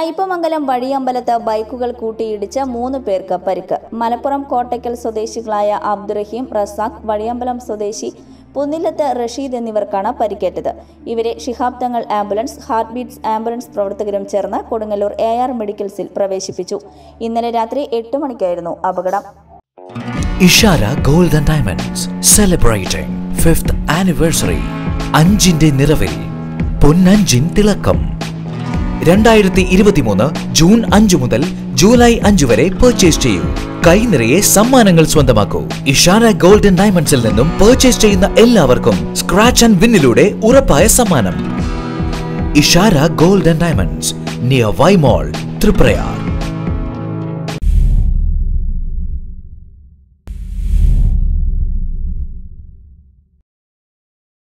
കയ്പമംഗലം വഴിയമ്പലത്ത് ബൈക്കുകൾ കൂട്ടിയിടിച്ച് മൂന്ന് പേർക്ക് പരിക്ക് മലപ്പുറം കോട്ടയ്ക്കൽ സ്വദേശികളായ അബ്ദുറഹീം റസാഖ് വഴിയമ്പലം സ്വദേശി പുന്നില്ലത്ത് റഷീദ് എന്നിവർക്കാണ് പരിക്കേറ്റത് ഇവരെ ശിഹാബ് തങ്ങൾ ആംബുലൻസ് ഹാർട്ട് ബീറ്റ്സ് ആംബുലൻസ് പ്രവർത്തകരും ചേർന്ന് കൊടുങ്ങല്ലൂർ എ ആർ മെഡിക്കൽസിൽ പ്രവേശിപ്പിച്ചു ഇന്നലെ രാത്രി എട്ട് മണിക്കായിരുന്നു അപകടം Ishara gold and diamonds celebrating fifth anniversary അഞ്ചിന്റെ നിറവിൽ പൊന്നഞ്ചിൻ തിളക്കം രണ്ടായിരത്തി ഇരുപത്തിമൂന്ന് ജൂൺ അഞ്ചു മുതൽ ജൂലൈ അഞ്ചു വരെ പർച്ചേസ് ചെയ്യൂ കൈ നിറയെ സമ്മാനങ്ങൾ സ്വന്തമാക്കൂ ഇഷാര ഗോൾഡ് ആൻഡ് ഡയമണ്ട്സിൽ നിന്നും പർച്ചേസ് ചെയ്യുന്ന എല്ലാവർക്കും സ്ക്രാച്ച് ആൻഡ് വിന്നിലൂടെ ഉറപ്പായ സമ്മാനം Ishara gold and diamonds near Y mall Triprayar